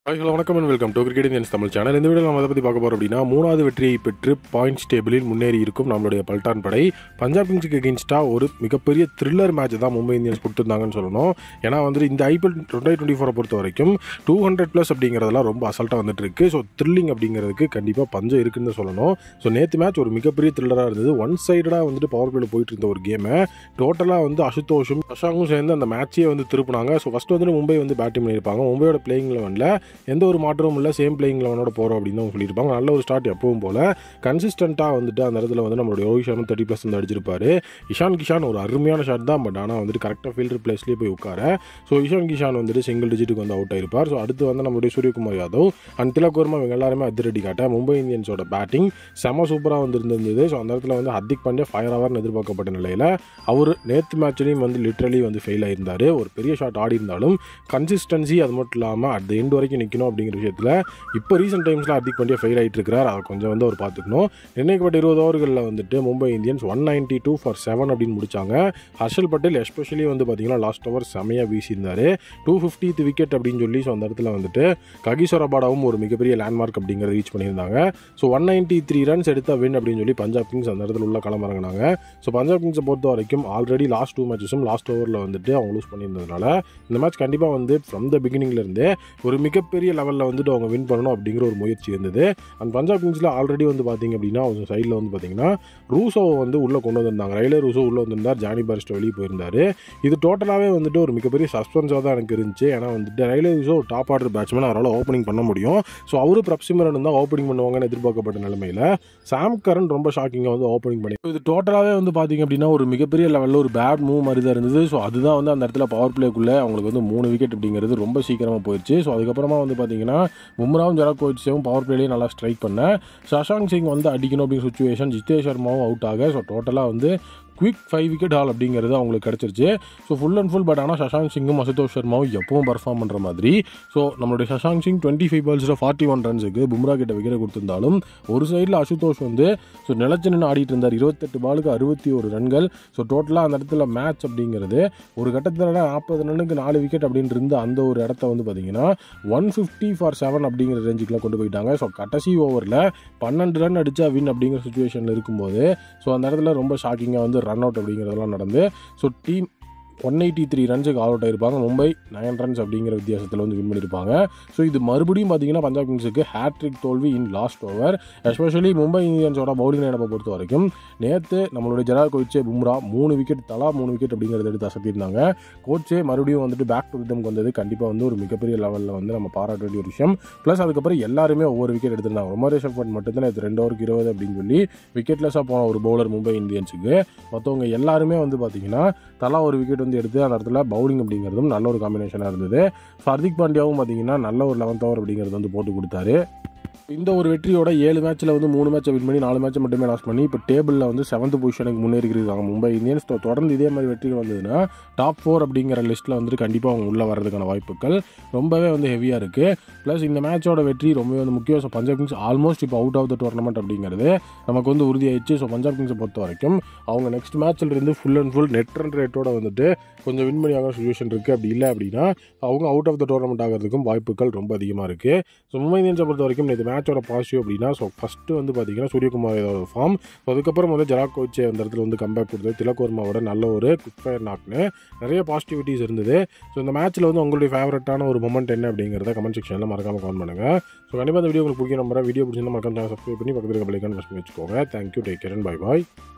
hi hello வணக்கம் and welcome to cricket Indians Tamil channel இந்த video நம்ம அதை பற்றி பார்க்க போகிறோம் அப்படின்னா மூணாவது வெற்றியை பெற்று பாயிண்ட்ஸ் டேபிளில் முன்னேறி இருக்கும் நம்மளுடைய பல்டான் படை பஞ்சாப் கிங்ஸுக்கு எகென்ஸ்டாக ஒரு மிகப்பெரிய த்ரில்லர் மேட்ச் தான் மும்பை இந்தியன்ஸ் கொடுத்துருந்தாங்கன்னு சொல்லணும் ஏன்னா வந்துட்டு இந்த ஐபிஎல் டுவெண்ட்டி டுவெண்ட்டி ஃபோரை பொறுத்த வரைக்கும் டூ ஹண்ட்ரட் ப்ளஸ் அப்படிங்கிறதெல்லாம் ரொம்ப அசல்ட்டாக வந்துட்டு இருக்கு ஸோ த்ரில்லிங் அப்படிங்கிறதுக்கு கண்டிப்பாக பஞ்சம் இருக்குன்னு தான் சொல்லணும் ஸோ நேற்று மேட்ச் ஒரு மிகப்பெரிய த்ரில்லராக இருந்தது ஒன் சைடடாக வந்துட்டு பவர் பிளேல போயிட்டு இருந்த ஒரு கேமை டோட்டலாக வந்து அசுதோஷும் அஷாங்கும் சேர்ந்து அந்த மேட்சையே வந்து திருப்பினாங்க ஸோ ஃபஸ்ட் வந்துட்டு மும்பை வந்து பேட்டிங் பண்ணியிருப்பாங்க மும்பையோட பிளேயிங் லெவனில் எந்த ஒரு மாற்றமும் இல்லை சேம் பிளேயிங் லெவனோட போகிறோம் அப்படின்னு தான் சொல்லியிருப்பாங்க நல்ல ஒரு ஸ்டார்ட் எப்பவும் போல் கன்சிஸ்டண்ட்டாக வந்துட்டு அந்த இடத்துல வந்து நம்மளுடைய ரோஹித் சர்மா தேர்ட்டி ப்ளஸ் வந்து அடிச்சிருப்பாரு இஷான் கிஷான் ஒரு அருமையான ஷாட் தான் பட் ஆனால் வந்துட்டு கரெக்டாக ஃபீல்டர் பிளேஸ்லேயே போய் உட்கார ஸோ இஷான் கிஷான் வந்துட்டு சிங்கிள் டிஜிட்டுக்கு வந்து அவுட் ஆயிருப்பார் ஸோ அடுத்து வந்து நம்மளுடைய சூரியகுமார் யாதவ் அண்ட் திலக் வர்மா இவங்க எல்லாருமே அதிரடி காட்ட மும்பை இந்தியன்ஸோட பேட்டிங் செம சூப்பராக வந்து இருந்திருந்தது ஸோ அந்த இடத்துல வந்து ஹர்திக் பாண்டியா ஃபயர் ஹவர்னு எதிர்பார்க்கப்பட்ட நிலையில் அவர் நேற்று மேட்ச்லேயும் வந்து லிட்ரலி வந்து ஃபெயில் ஆயிருந்தார் ஒரு பெரிய ஷாட் ஆடி இருந்தாலும் கன்சிஸ்டன்சி அது மட்டும் இல்லாமல் அட் எண்ட் வரைக்கும் நிற்கணும் அப்படிங்கிற விஷயத்தில் இப்போ ரீசெண்ட் டைம்ஸில் ஹர்திக் பாண்டியா ஃபெயில் ஆகிட்டு இருக்கிறார் அதை கொஞ்சம் வந்து அவர் பார்த்துக்கணும் நிர்ணயிக்கப்பட்ட இருபது ஓவர்களில் வந்துட்டு Mumbai Indians one ninety two for seven அப்படின்னு முடிச்சாங்க ஹர்ஷல் பட்டேல் எஸ்பெஷலி வந்து பார்த்தீங்கன்னா லாஸ்ட் ஓவர் செமையாக வீசியிருந்தார் டூ ஃபிஃப்டித் விக்கெட் அப்படின்னு சொல்லி ஸோ அந்த இடத்துல வந்துட்டு ககிசோர் ரபாடாவும் ஒரு மிகப்பெரிய லேண்ட்மார்க் அப்படிங்கிறத ரீச் பண்ணியிருந்தாங்க so one ninety three runs எடுத்த வின் அப்படின்னு சொல்லி பஞ்சாப் கிங்ஸ் அந்த இடத்துல உள்ள களமிறங்கினாங்க ஸோ பஞ்சாப் கிங்ஸை பொறுத்த வரைக்கும் ஆல்ரெடி லாஸ்ட் டூ மேட்சஸும் லாஸ்ட் ஓவரில் வந்துட்டு அவங்க லூஸ் பண்ணியிருந்ததுனால இந்த மேட்ச் கண்டிப்பாக வந்து ஃப்ரம் த பிகினிங்லேருந்தே ஒரு மிகப்பெரிய லெவலில் வந்துட்டு அவங்க வின் பண்ணணும் அப்படிங்கிற ஒரு முயற்சி இருந்தது அண்ட் பஞ்சாப் கிங்ஸில் ஆல்ரெடி வந்து பார்த்தீங்க அப்படின்னா அவங்க சைடில் வந்து பார்த்தீங்கன்னா ரூசோவை வந்து உள்ளே கொண்டு வந்திருந்தாங்க ரயிலே ரூசோ உள்ளே வந்திருந்தார் ஜானி பாரிஸ்டோ வெளியே போயிருந்தார் இது டோட்டலாகவே வந்துட்டு ஒரு மிகப்பெரிய சஸ்பென்ஸாக தான் எனக்கு இருந்துச்சு ஏன்னா வந்துட்டு Rilee Rossouw top order batsman அவரால் ஓப்பனிங் பண்ண முடியும் ஸோ அவரு பிரப்சிமரன் தான் ஓப்பனிங் பண்ணுவாங்கன்னு எதிர்பார்க்கப்பட்ட நிலமையில் சாம் கரன் ரொம்ப ஷாக்கிங்காக வந்து ஓப்பனிங் பண்ணி இது டோட்டலாகவே வந்து பார்த்தீங்க அப்படின்னா ஒரு மிகப்பெரிய லெவலில் ஒரு பேட் மூவ் மாதிரி தான் இருந்தது ஸோ அதுதான் வந்து அந்த இடத்துல பவர் பிளேக்குள்ளே அவங்களுக்கு வந்து மூணு விக்கெட் அப்படிங்கிறது ரொம்ப சீக்கிரமாக போயிடுச்சு ஸோ அதுக்கப்புறமா வந்து பார்த்தீங்கன்னா பும்ராவும் ஜெராக் கோவிட்ஸையும் பவர் பிளேலேயே நல்லா ஸ்ட்ரைக் பண்ண சஷாங்க் சிங் வந்து அடிக்கணும் அப்படிங்கிற சுச்சுவேஷன் ஜித்தேஷ் சர்மாவும் அவுட் ஆக ஸோ டோட்டலாக வந்து குவிக் ஃபைவ் விக்கெட் ஹால் அப்படிங்கிறது அவங்களுக்கு கிடச்சிருச்சு so full and full but ஆனால் சஷாங்க் சிங்கும் அசுதோஷ் சர்மாவும் எப்பவும் பர்ஃபார்ம் பண்ணுற மாதிரி ஸோ நம்மளுடைய சஷாங்க் சிங் டுவெண்ட்டி ஃபைவ் பால்ஸில் ஃபார்ட்டி ஒன் ரன்ஸுக்கு பும்ரா கிட்ட விக்கெட் கொடுத்திருந்தாலும் ஒரு சைடில் அசுதோஷ் வந்து ஸோ நிலச்சி நின்று ஆடிட்டு இருந்தார் இருபத்தெட்டு பாலுக்கு அறுபத்தி ஒரு ரன்கள் ஸோ டோட்டலாக அந்த இடத்துல மேட்ச் அப்படிங்கிறது ஒரு கட்டத்தில் நாற்பது ரன்னுக்கு நாலு விக்கெட் அப்படின்னு இருந்த அந்த ஒரு இடத்த வந்து பார்த்தீங்கன்னா ஒன் ஃபிஃப்டி ஃபார் செவன் அப்படிங்கிற ரேஞ்சுக்குலாம் கொண்டு போயிட்டாங்க ஸோ கடைசி ஓவரில் பன்னெண்டு ரன் அடித்தா வின் அப்படிங்கிற சுச்சுவேஷனில் இருக்கும்போது ஸோ அந்த இடத்துல ரொம்ப ஷாக்கிங்காக வந்து ரன் அவுட் அப்படிங்கிறதெல்லாம் நடந்து so team one eighty three ரன்ஸுக்கு ஆல் அவுட் ஆயிருப்பாங்க மும்பை நயன் ரன்ஸ் அப்படிங்கிற வித்தியாசத்தில் வந்து வின் பண்ணியிருப்பாங்க ஸோ இது மறுபடியும் பார்த்தீங்கன்னா பஞ்சாப் கிங்ஸுக்கு ஹேட்ரிக் தோல்வி in last over especially Mumbai இந்தியன்ஸோட பவுலிங் லைனப்பை பொறுத்த வரைக்கும் நேற்று நம்மளுடைய ஜெராக் கோச்சே பும்ரா மூணு விக்கெட் தலா மூணு விக்கெட் அப்படிங்கிறத எடுத்து அசத்திருந்தாங்க கோச்சே மறுபடியும் வந்துட்டு பேக் டு ரிதம்க்கு வந்தது கண்டிப்பாக வந்து ஒரு மிகப்பெரிய லெவலில் வந்து நம்ம பாராட்ட வேண்டிய ஒரு விஷயம் ப்ளஸ் அதுக்கப்புறம் எல்லாருமே ஒவ்வொரு விக்கெட் எடுத்திருந்தாங்க உமரே ஷெஃபர்ட் மட்டும்தான் நேற்று ரெண்டு ஓவருக்கு இருபது அப்படின்னு சொல்லி விக்கெட்லெஸ்ஸாக போன ஒரு பவுலர் மும்பை இந்தியன்ஸுக்கு மற்றவங்க எல்லாருமே வந்து பார்த்தீங்கன்னா தலா ஒரு விக்கெட் வந்து எடுத்து அந்த இடத்துல பவுலிங் அப்படிங்கிறதும் நல்ல ஒரு காம்பினேஷனாக இருந்தது ஹர்திக் பாண்டியாவும் பார்த்தீங்கன்னா நல்ல ஒரு லெவன்த் ஓவர் அப்படிங்கிறது வந்து போட்டு கொடுத்தாரு இந்த ஒரு வெற்றியோட ஏழு மேட்ச்சில் வந்து மூணு மேட்சை வின் பண்ணி நாலு மேட்சை மட்டுமே லாஸ் பண்ணி இப்போ டேபிளில் வந்து செவன்த் பொசிஷனுக்கு முன்னேறி இருக்காங்க மும்பை இந்தியன்ஸ் தொ- தொடர்ந்து இதே மாதிரி வெற்றிகள் வந்ததுன்னா டாப் ஃபோர் அப்படிங்கிற லிஸ்ட்டில் வந்துட்டு கண்டிப்பாக அவங்க உள்ளே வர்றதுக்கான வாய்ப்புகள் ரொம்பவே வந்து ஹெவியாக இருக்குது ப்ளஸ் இந்த மேட்சோட வெற்றி ரொம்பவே வந்து முக்கியம் ஸோ பஞ்சாப் கிங்ஸ் ஆல்மோஸ்ட் இப்போ அவுட் ஆஃப் த டோர்னமெண்ட் அப்படிங்கிறது நமக்கு வந்து உறுதியாயிடுச்சு ஸோ பஞ்சாப் கிங்ஸை பொறுத்த வரைக்கும் அவங்க நெக்ஸ்ட் மேட்ச்சில் இருந்து full and full net run ரேட்டோட வந்துட்டு கொஞ்சம் வின் பண்ணி ஆகிற சுச்சுவேஷன் இருக்குது அப்படி இல்லை அப்படின்னா அவங்க அவுட் ஆஃப் த டோர்னமெண்ட் ஆகிறதுக்கும் வாய்ப்புகள் ரொம்ப அதிகமாக இருக்குது ஸோ மும்பை இந்தியன்ஸை பொறுத்த வரைக்கும் இந்த மேட்சோட பாசிட்டிவ் அப்படின்னா ஸோ ஃபஸ்ட்டு வந்து பார்த்தீங்கன்னா சூரியகுமார் யாதவ் ஃபார்ம் ஸோ அதுக்கப்புறம் வந்து ஜெராக் கோச்சே அந்த இடத்துல வந்து கம்பேக் கொடுத்தது திலக் வர்மாவோட நல்ல ஒரு குக் ஃபயர் நாக்னு நிறைய பாசிட்டிவிட்டிஸ் இருந்தது ஸோ இந்த மேட்ச்சில் வந்து உங்களுடைய ஃபேவரட்டான ஒரு மொமெண்ட் என்ன அப்படிங்கிறத கமெண்ட் செக்ஷனில் மறக்காம கமெண்ட் பண்ணுங்கள் ஸோ கண்டிப்பாக இந்த வீடியோ உங்களுக்கு பிடிக்கும் நம்பரை வீடியோ பிடிச்சிருந்தா மறக்காம சப்ஸ்கிரைப் பண்ணி பக்கத்தில் இருக்க பிள்ளைக்கான பண்ணி வச்சுக்கோங்க thank you take care and bye bye